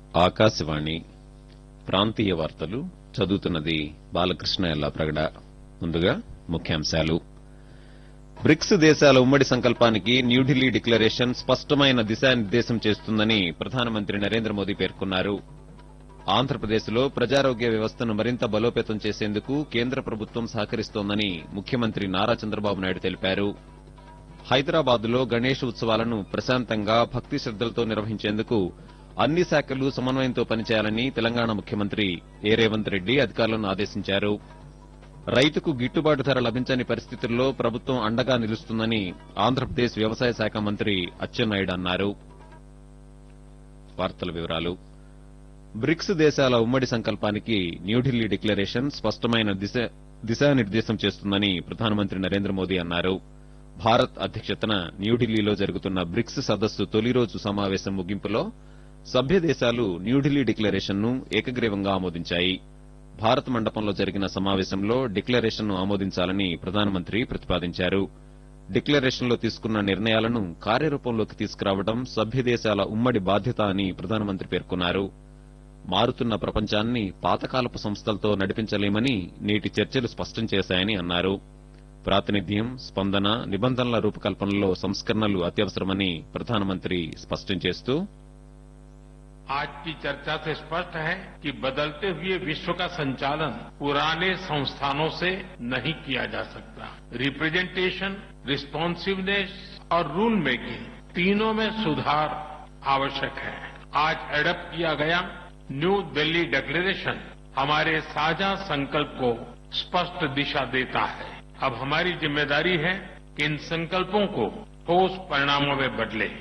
ఆకాశవాణి ప్రాంతీయ వార్తలు చదువుతున్నది బాలకృష్ణ ఎల్లాప్రగడ ముందుగా ముఖ్యాంశాలు బ్రిక్స్ దేశాల ఉమ్మడి సంకల్పానికి న్యూఢిల్లీ డిక్లరేషన్ స్పష్టమైన దిశానిర్దేశం చేస్తుందని ప్రధానమంత్రి నరేంద్ర మోదీ పేర్కొన్నారు ఆంధ్రప్రదేశ్లో ప్రజారోగ్య వ్యవస్థను మరింత బలోపేతం చేసేందుకు కేంద్ర ప్రభుత్వం సహకరిస్తోందని ముఖ్యమంత్రి నారా చంద్రబాబు నాయుడు తెలిపారు హైదరాబాద్లో గణేష్ ఉత్సవాలను ప్రశాంతంగా భక్తి శ్రద్దలతో నిర్వహించేందుకు అన్ని శాఖలు సమన్వయంతో పనిచేయాలని తెలంగాణ ముఖ్యమంత్రి ఏ రేవంత్ రెడ్డి అధికారులను ఆదేశించారు రైతుకు గిట్టుబాటు ధర లభించని పరిస్థితుల్లో ప్రభుత్వం అండగా నిలుస్తుందని ఆంధ్రప్రదేశ్ వ్యవసాయ శాఖ మంత్రి అచ్చెన్నాయుడు అన్నారు వార్తల వివరాలు బ్రిక్స్ దేశాల ఉమ్మడి సంకల్పానికి న్యూఢిల్లీ డిక్లరేషన్ స్పష్టమైన దిశ- దిశానిర్దేశం చేస్తుందని ప్రధానమంత్రి నరేంద్ర మోదీ అన్నారు భారత్ అధ్యక్షతన న్యూఢిల్లీలో జరుగుతున్న బ్రిక్స్ సదస్సు తొలి రోజు సమావేశం ముగింపులో సభ్య దేశాలు న్యూఢిల్లీ డిక్లరేషన్ను ఏకగ్రీవంగా ఆమోదించాయి భారత్ మండపంలో జరిగిన సమావేశంలో డిక్లరేషన్ను ఆమోదించాలని ప్రధానమంత్రి ప్రతిపాదించారు డిక్లరేషన్లో తీసుకున్న నిర్ణయాలను కార్యరూపంలోకి తీసుకురావడం సభ్య దేశాల ఉమ్మడి బాధ్యత అని ప్రధానమంత్రి పేర్కొన్నారు మారుతున్న ప్రపంచాన్ని పాతకాలపు సంస్థలతో నడిపించలేమని నేటి చర్చలు స్పష్టం చేశాయని అన్నారు ప్రాతినిధ్యం స్పందన నిబంధనల రూపకల్పనలో సంస్కరణలు అత్యవసరమని ప్రధానమంత్రి స్పష్టం చేస్తూ आज की चर्चा से स्पष्ट है कि बदलते हुए विश्व का संचालन पुराने संस्थानों से नहीं किया जा सकता रिप्रेजेंटेशन रिस्पॉन्सिवनेस और रूल मेकिंग तीनों में सुधार आवश्यक है आज एडप्ट किया गया न्यू दिल्ली डिक्लेरेशन हमारे साझा संकल्प को स्पष्ट दिशा देता है अब हमारी जिम्मेदारी है कि इन संकल्पों को ठोस परिणामों में बदलें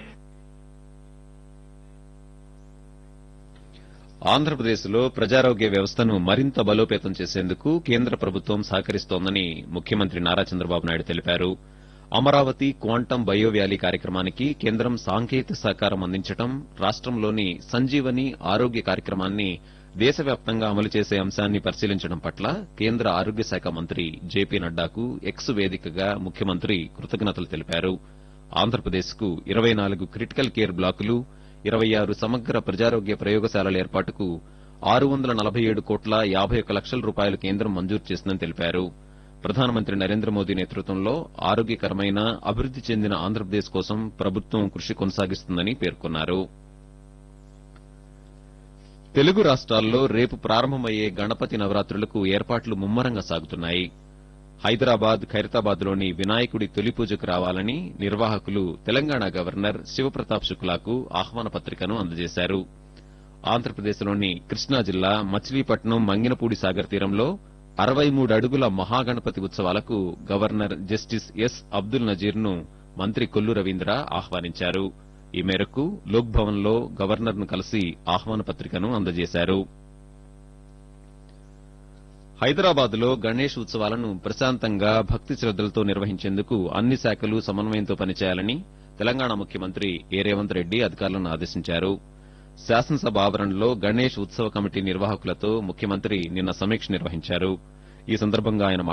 ఆంధ్రప్రదేశ్లో ప్రజారోగ్య వ్యవస్థను మరింత బలోపేతం చేసేందుకు కేంద్ర ప్రభుత్వం సహకరిస్తోందని ముఖ్యమంత్రి నారా చంద్రబాబు నాయుడు తెలిపారు అమరావతి క్వాంటం బయో వ్యాలీ కార్యక్రమానికి కేంద్రం సాంకేతిక సహకారం అందించడం రాష్టంలోని సంజీవని ఆరోగ్య కార్యక్రమాన్ని దేశవ్యాప్తంగా అమలు చేసే అంశాన్ని పరిశీలించడం పట్ల కేంద్ర ఆరోగ్య శాఖ మంత్రి జేపీ నడ్డాకు ఎక్స్ వేదికగా ముఖ్యమంత్రి కృతజ్ఞతలు తెలిపారు ఆంధ్రప్రదేశ్కు ఇరవై నాలుగు క్రిటికల్ కేర్ బ్లాకులు ఇరవై ఆరు సమగ్ర ప్రజారోగ్య ప్రయోగశాలల ఏర్పాటుకు ఆరు వందల నలభై ఏడు కోట్ల యాభై ఒక్క లక్షల రూపాయలు కేంద్రం మంజూరు చేసిందని తెలిపారు ప్రధానమంత్రి నరేంద్ర మోదీ నేతృత్వంలో ఆరోగ్యకరమైన అభివృద్ది చెందిన ఆంధ్రప్రదేశ్ కోసం ప్రభుత్వం కృషి కొనసాగిస్తుందని పేర్కొన్నారు తెలుగు రాష్ట్రాల్లో రేపు ప్రారంభమయ్యే గణపతి నవరాత్రులకు ఏర్పాట్లు ముమ్మరంగా సాగుతున్నాయి హైదరాబాద్ ఖైరతాబాద్లోని వినాయకుడి తొలి పూజకు రావాలని నిర్వాహకులు తెలంగాణ గవర్నర్ శివప్రతాప్ శుక్లాకు ఆహ్వాన పత్రికను అందజేశారు ఆంధ్రప్రదేశ్లోని కృష్ణా జిల్లా మచిలీపట్నం మంగినపూడి సాగర్ తీరంలో అరవై మూడు అడుగుల మహాగణపతి ఉత్సవాలకు గవర్నర్ జస్టిస్ ఎస్ అబ్దుల్ నజీర్ను మంత్రి కొల్లు రవీంద్ర ఆహ్వానించారు ఈ మేరకు లోక్ భవన్లో గవర్నర్ను కలిసి ఆహ్వాన పత్రికను అందజేశారు హైదరాబాద్ లో గణేష్ ఉత్సవాలను ప్రశాంతంగా భక్తి శ్రద్దలతో నిర్వహించేందుకు అన్ని శాఖలు సమన్వయంతో పనిచేయాలని తెలంగాణ ముఖ్యమంత్రి ఏ రేవంత్ రెడ్డి అధికారులను ఆదేశించారు శాసనసభ ఆవరణలో గణేష్ ఉత్సవ కమిటీ నిర్వాహకులతో ముఖ్యమంత్రి నిన్న సమీక్ష నిర్వహించారు ఈ సందర్భంగా ఆయన